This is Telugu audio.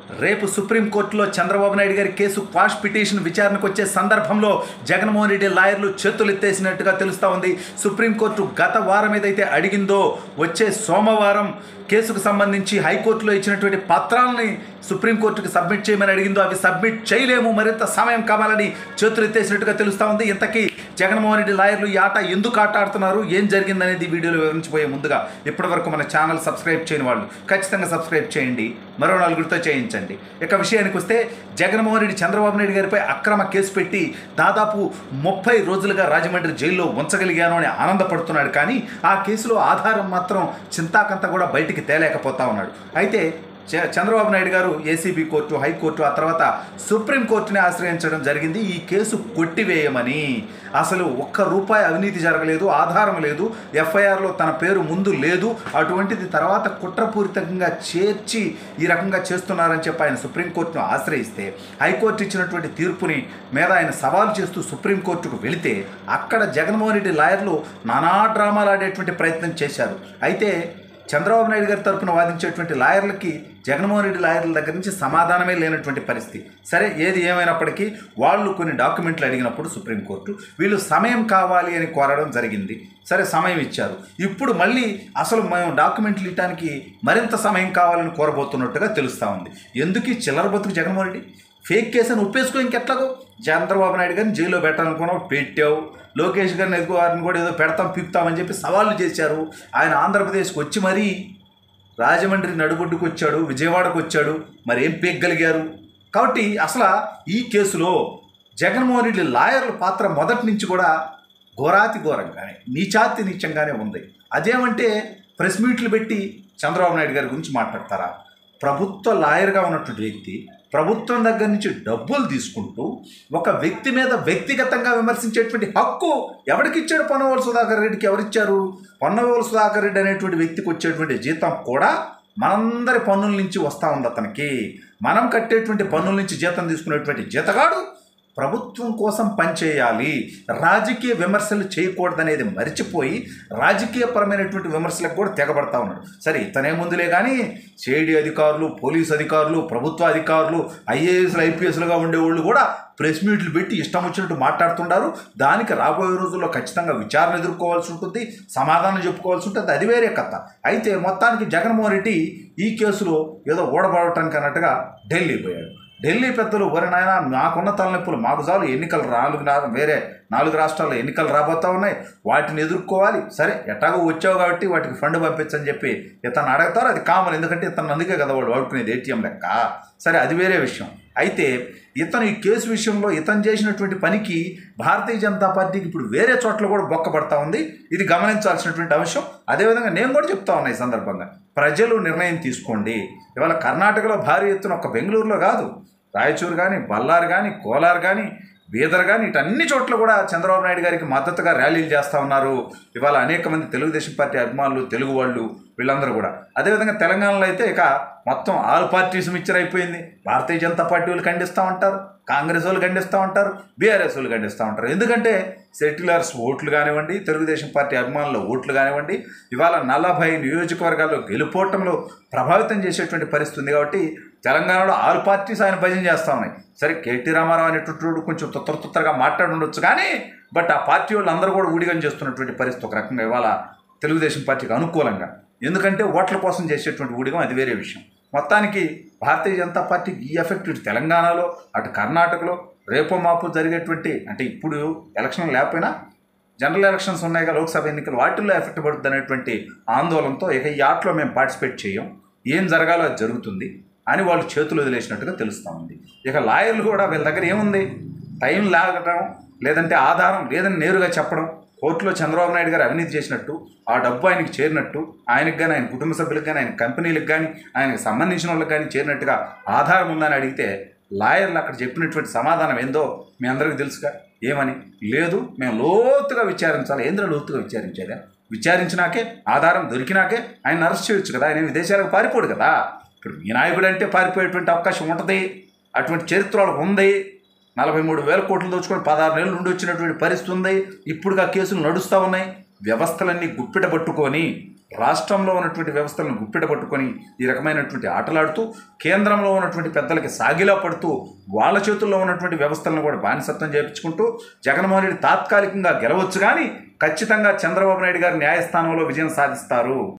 రేపు సుప్రీంకోర్టులో చంద్రబాబు నాయుడు గారి కేసు క్వాష్ పిటిషన్ విచారణకు వచ్చే సందర్భంలో జగన్మోహన్ రెడ్డి లాయర్లు చేతులెత్తేసినట్టుగా తెలుస్తూ ఉంది సుప్రీంకోర్టు గత వారం ఏదైతే అడిగిందో వచ్చే సోమవారం కేసుకు సంబంధించి హైకోర్టులో ఇచ్చినటువంటి పత్రాలని సుప్రీంకోర్టుకి సబ్మిట్ చేయమని అడిగిందో అవి సబ్మిట్ చేయలేము మరింత సమయం కావాలని చేతులెత్తేసినట్టుగా తెలుస్తూ ఉంది ఇంతకీ జగన్మోహన్ రెడ్డి లాయర్లు ఈ ఆట ఎందుకు ఆట ఆడుతున్నారు ఏం జరిగిందనేది ఈ వీడియోలో వివరించిపోయే ముందుగా ఇప్పటివరకు మన ఛానల్ సబ్స్క్రైబ్ చేయని వాళ్ళు ఖచ్చితంగా సబ్స్క్రైబ్ చేయండి మరో నలుగురితో చేయించండి ఇక విషయానికి వస్తే జగన్మోహన్ రెడ్డి చంద్రబాబు నాయుడు గారిపై అక్రమ కేసు పెట్టి దాదాపు ముప్పై రోజులుగా రాజమండ్రి జైల్లో ఉంచగలిగాను అని ఆనందపడుతున్నాడు కానీ ఆ కేసులో ఆధారం మాత్రం చింతాకంత కూడా బయటికి తేలేకపోతా ఉన్నాడు అయితే చ- చంద్రబాబు నాయుడు గారు ఏసీబీ కోర్టు హైకోర్టు ఆ తర్వాత సుప్రీంకోర్టుని ఆశ్రయించడం జరిగింది ఈ కేసు కొట్టివేయమని అసలు ఒక్క రూపాయి అవినీతి జరగలేదు ఆధారం లేదు ఎఫ్ఐఆర్లో తన పేరు ముందు లేదు అటువంటిది తర్వాత కుట్రపూరితంగా చేర్చి ఈ రకంగా చేస్తున్నారని చెప్పి ఆయన సుప్రీంకోర్టును ఆశ్రయిస్తే హైకోర్టు ఇచ్చినటువంటి తీర్పుని మీద ఆయన సవాల్ చేస్తూ సుప్రీంకోర్టుకు వెళితే అక్కడ జగన్మోహన్ రెడ్డి లాయర్లు నానా డ్రామాలు ఆడేటువంటి ప్రయత్నం చేశారు అయితే చంద్రబాబు నాయుడు గారి తరపున వాదించేటువంటి లాయర్లకి జగన్మోహన్ రెడ్డి లాయర్ల దగ్గర నుంచి సమాధానమే లేనటువంటి పరిస్థితి సరే ఏది ఏమైనప్పటికీ వాళ్ళు కొన్ని డాక్యుమెంట్లు అడిగినప్పుడు సుప్రీంకోర్టు వీళ్ళు సమయం కావాలి అని కోరడం జరిగింది సరే సమయం ఇచ్చారు ఇప్పుడు మళ్ళీ అసలు మేము డాక్యుమెంట్లు ఇవ్వడానికి మరింత సమయం కావాలని కోరబోతున్నట్టుగా తెలుస్తూ ఉంది ఎందుకు ఈ చిల్లర బతుకు జగన్మోహన్ రెడ్డి ఫేక్ కేసు అని ఒప్పేసుకో ఇంకెట్లాగో చంద్రబాబు నాయుడు గారిని జైల్లో పెట్టాలనుకున్నావు పెట్టావు లోకేష్ గారిని ఎదుగు వారిని కూడా ఏదో పెడతాం పీకుతామని చెప్పి సవాళ్ళు చేశారు ఆయన ఆంధ్రప్రదేశ్కి వచ్చి మరీ రాజమండ్రి నడుబొడ్డుకు వచ్చాడు విజయవాడకు వచ్చాడు మరి ఏం పీకగలిగారు కాబట్టి అసలు ఈ కేసులో జగన్మోహన్ రెడ్డి లాయర్ల పాత్ర మొదటి నుంచి కూడా ఘోరాతి ఘోరంగానే నీచాతి నీచంగానే ఉంది అదేమంటే ప్రెస్ మీట్లు పెట్టి చంద్రబాబు నాయుడు గారి గురించి మాట్లాడతారా ప్రభుత్వ లాయర్గా ఉన్నటువంటి వ్యక్తి ప్రభుత్వం దగ్గర నుంచి డబ్బులు తీసుకుంటూ ఒక వ్యక్తి మీద వ్యక్తిగతంగా విమర్శించేటువంటి హక్కు ఎవరికి ఇచ్చాడు పొన్నవోలు సుధాకర్ రెడ్డికి ఎవరిచ్చారు పొన్నవోలు సుధాకర్ రెడ్డి అనేటువంటి వ్యక్తికి వచ్చేటువంటి జీతం కూడా మనందరి పన్నుల నుంచి వస్తూ ఉంది అతనికి మనం కట్టేటువంటి పన్నుల నుంచి జీతం తీసుకునేటువంటి జీతగాడు ప్రభుత్వం కోసం పనిచేయాలి రాజకీయ విమర్శలు చేయకూడదనేది మరిచిపోయి రాజకీయపరమైనటువంటి విమర్శలకు కూడా తెగబడతా ఉన్నాడు సరే ఇతనే ముందులే కానీ సిఐడి అధికారులు పోలీస్ అధికారులు ప్రభుత్వ అధికారులు ఐఏఎస్లు ఐపీఎస్లుగా ఉండేవాళ్ళు కూడా ప్రెస్ మీట్లు పెట్టి ఇష్టం వచ్చినట్టు మాట్లాడుతుంటారు దానికి రాబోయే రోజుల్లో ఖచ్చితంగా విచారణ ఎదుర్కోవాల్సి ఉంటుంది సమాధానం చెప్పుకోవాల్సి ఉంటుంది అది వేరే కథ అయితే మొత్తానికి జగన్మోహన్ రెడ్డి ఈ కేసులో ఏదో ఓడబడటానికి అన్నట్టుగా ఢిల్లీ పోయాడు ఢిల్లీ పెద్దలు నాయన మాకున్న తలనొప్పులు మాకు చాలు ఎన్నికలు నాలుగు రా- వేరే నాలుగు రాష్ట్రాల్లో ఎన్నికలు రాబోతా ఉన్నాయి వాటిని ఎదుర్కోవాలి సరే ఎట్టాగో వచ్చావు కాబట్టి వాటికి ఫండ్ పంపించని చెప్పి ఇతను అడుగుతారు అది కామన్ ఎందుకంటే ఇతను అందుకే కదా వాడు వాడుకునేది ఏటీఎం లెక్క సరే అది వేరే విషయం అయితే ఇతను ఈ కేసు విషయంలో ఇతను చేసినటువంటి పనికి భారతీయ జనతా పార్టీకి ఇప్పుడు వేరే చోట్ల కూడా బొక్కబడతా ఉంది ఇది గమనించాల్సినటువంటి అంశం అదేవిధంగా నేను కూడా చెప్తా ఉన్నా ఈ సందర్భంగా ప్రజలు నిర్ణయం తీసుకోండి ఇవాళ కర్ణాటకలో భారీ ఎత్తున ఒక బెంగళూరులో కాదు రాయచూరు కానీ బళ్ళారు కానీ కోలార్ కానీ బీదర్ కానీ ఇటన్ని చోట్ల కూడా చంద్రబాబు నాయుడు గారికి మద్దతుగా ర్యాలీలు చేస్తూ ఉన్నారు ఇవాళ అనేక మంది తెలుగుదేశం పార్టీ అభిమానులు తెలుగు వాళ్ళు వీళ్ళందరూ కూడా అదేవిధంగా తెలంగాణలో అయితే ఇక మొత్తం ఆల్ పార్టీస్ మిక్చర్ అయిపోయింది భారతీయ జనతా పార్టీ వాళ్ళు ఖండిస్తూ ఉంటారు కాంగ్రెస్ వాళ్ళు ఖండిస్తూ ఉంటారు బీఆర్ఎస్ వాళ్ళు ఖండిస్తూ ఉంటారు ఎందుకంటే సెటిలర్స్ ఓట్లు కానివ్వండి తెలుగుదేశం పార్టీ అభిమానుల ఓట్లు కానివ్వండి ఇవాళ నలభై నియోజకవర్గాల్లో గెలుపోవటంలో ప్రభావితం చేసేటువంటి పరిస్థితి ఉంది కాబట్టి తెలంగాణలో ఆల్ పార్టీస్ ఆయన భజన చేస్తూ ఉన్నాయి సరే కేటీ రామారావు అనేటటువంటి కొంచెం తుత్తర తుత్తరగా మాట్లాడి ఉండొచ్చు కానీ బట్ ఆ పార్టీ వాళ్ళు అందరూ కూడా ఊడిగం చేస్తున్నటువంటి పరిస్థితి ఒక రకంగా ఇవాళ తెలుగుదేశం పార్టీకి అనుకూలంగా ఎందుకంటే ఓట్ల కోసం చేసేటువంటి ఊడిగం అది వేరే విషయం మొత్తానికి భారతీయ జనతా పార్టీకి ఈ ఎఫెక్ట్ ఇటు తెలంగాణలో అటు కర్ణాటకలో రేపో మాపు జరిగేటువంటి అంటే ఇప్పుడు ఎలక్షన్ లేకపోయినా జనరల్ ఎలక్షన్స్ ఉన్నాయిగా లోక్సభ ఎన్నికలు వాటిల్లో ఎఫెక్ట్ పడుతుంది అనేటువంటి ఆందోళనతో ఇక ఈ ఆటలో మేము పార్టిసిపేట్ చేయం ఏం జరగాలో అది జరుగుతుంది అని వాళ్ళు చేతులు వదిలేసినట్టుగా తెలుస్తూ ఉంది ఇక లాయర్లు కూడా వీళ్ళ దగ్గర ఏముంది టైం లాగటం లేదంటే ఆధారం లేదని నేరుగా చెప్పడం కోర్టులో చంద్రబాబు నాయుడు గారు అవినీతి చేసినట్టు ఆ డబ్బు ఆయనకి చేరినట్టు ఆయనకు కానీ ఆయన కుటుంబ సభ్యులకు కానీ ఆయన కంపెనీలకు కానీ ఆయనకు సంబంధించిన వాళ్ళకి కానీ చేరినట్టుగా ఆధారం ఉందని అడిగితే లాయర్లు అక్కడ చెప్పినటువంటి సమాధానం ఏందో మీ అందరికీ తెలుసుగా ఏమని లేదు మేము లోతుగా విచారించాలి ఏంద్ర లోతుగా విచారించేదా విచారించినాకే ఆధారం దొరికినాకే ఆయన అరెస్ట్ చేయొచ్చు కదా ఆయన విదేశాలకు పారిపోడు కదా ఇప్పుడు మీ నాయకుడు అంటే పారిపోయేటువంటి అవకాశం ఉంటుంది అటువంటి చరిత్ర వాళ్ళకు ఉంది నలభై మూడు వేల కోట్లు దోచుకొని పదహారు నెలలు నుండి వచ్చినటువంటి పరిస్థితి ఉంది ఇప్పుడుగా కేసులు నడుస్తూ ఉన్నాయి వ్యవస్థలన్నీ గుప్పిట పట్టుకొని రాష్ట్రంలో ఉన్నటువంటి వ్యవస్థలను గుప్పిట పట్టుకొని ఈ రకమైనటువంటి ఆటలాడుతూ కేంద్రంలో ఉన్నటువంటి పెద్దలకి సాగిలా పడుతూ వాళ్ళ చేతుల్లో ఉన్నటువంటి వ్యవస్థలను కూడా బానిసత్వం చేపించుకుంటూ జగన్మోహన్ రెడ్డి తాత్కాలికంగా గెలవచ్చు కానీ ఖచ్చితంగా చంద్రబాబు నాయుడు గారు న్యాయస్థానంలో విజయం సాధిస్తారు